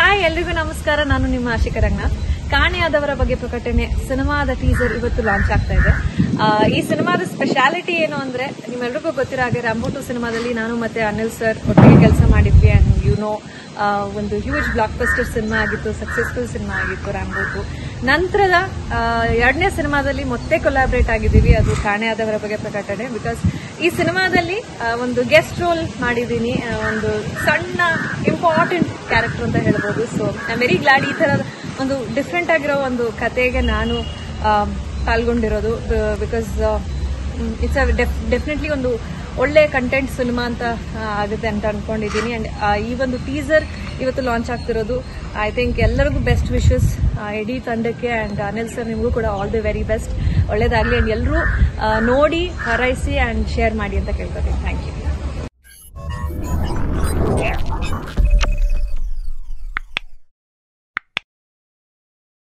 hi ಎಲ್ರಿಗೂ ನಮಸ್ಕಾರ ನಾನು ನಿಮ್ಮ ಆಶಿಕ ರಂಗನಾಥ್ ಕಾಣೆಯಾದವರ ಬಗ್ಗೆ ಪ್ರಕಟಣೆ ಸಿನಿಮಾದ ಟೀಸರ್ ಇವತ್ತು ಲಾಂಚ್ ಆಗ್ತಾ ಇದೆ ಆ, ಈ ಸಿನಿಮಾದ ಸ್ಪೆಷಾಲಿಟಿ ಏನು ಅಂದ್ರೆ ನಿಮ್ಮೆಲ್ರಿಗೂ ಗೊತ್ತಿರೋ ಹಾಗೆ ರಾಂಬೋ ಟು ಸಿನಿಮಾದಲ್ಲಿ ನಾನು ಮತ್ತೆ ಅನಿಲ್ ಸರ್ ಒಟ್ಟಿಗೆ ಕೆಲಸ ಮಾಡಿದ್ವಿ ಅಂಡ್ ಯು ನೋ ಒಂದು ಹ್ಯೂಜ್ ಬ್ಲಾಕ್ ಬಸ್ಟರ್ ಸಿನಿಮಾ ಆಗಿತ್ತು ಸಕ್ಸಸ್ಫುಲ್ ಸಿನಿಮಾ ಆಗಿತ್ತು ರಾಂಬೋ ಟು ನಂತರದ ಎರಡನೇ ಸಿನಿಮಾದಲ್ಲಿ ಮತ್ತೆ ಕೊಲಾಬ್ರೇಟ್ ಆಗಿದ್ದೀವಿ ಅದು ಕಾಣೆಯಾದವರ ಬಗ್ಗೆ ಪ್ರಕಟಣೆ ಬಿಕಾಸ್ ಈ ಸಿನಿಮಾದಲ್ಲಿ ಆ, ಒಂದು ಗೆಸ್ಟ್ ರೋಲ್ ಮಾಡಿದ್ದೀನಿ ಆ, ಒಂದು ಸಣ್ಣ ಇಂಪಾರ್ಟೆಂಟ್ ಕ್ಯಾರೆಕ್ಟರ್ ಅಂತ ಹೇಳ್ಬೋದು ಸೊ ಐ ವೆರಿ ಗ್ಲಾಡ್ ಈ ಥರದ ಒಂದು ಡಿಫ್ರೆಂಟ್ ಆಗಿರೋ ಒಂದು ಕತೆಗೆ ನಾನು ಆ, ಪಾಲ್ಗೊಂಡಿರೋದು ಬಿಕಾಸ್ ಇಟ್ಸ್ ಡೆಫಿನೆಟ್ಲಿ ಒಂದು ಒಳ್ಳೆ ಕಂಟೆಂಟ್ ಸಿನಿಮಾ ಅಂತ ಆ, ಆಗುತ್ತೆ ಅಂತ ಅನ್ಕೊಂಡಿದ್ದೀನಿ ಅಂಡ್ ಈ ಒಂದು ಟೀಸರ್ ಇವತ್ತು ಲಾಂಚ್ ಆಗ್ತಿರೋದು ಐ ಥಿಂಕ್ ಎಲ್ಲರಿಗೂ ಬೆಸ್ಟ್ ವಿಶಸ್ ಇಡೀ ತಂಡಕ್ಕೆ ಅಂಡ್ ಅನಿಲ್ ಸರ್ ನಿಮಗೂ ಕೂಡ ಆಲ್ ದಿ ವೆರಿ ಬೆಸ್ಟ್ ಒಳ್ಳೇದಾಗಲಿ ಅಂಡ್ ಎಲ್ಲರೂ ನೋಡಿ ಹಾರೈಸಿ ಅಂಡ್ ಶೇರ್ ಮಾಡಿ ಅಂತ ಕೇಳ್ಕೊತೀನಿ ಥ್ಯಾಂಕ್ ಯು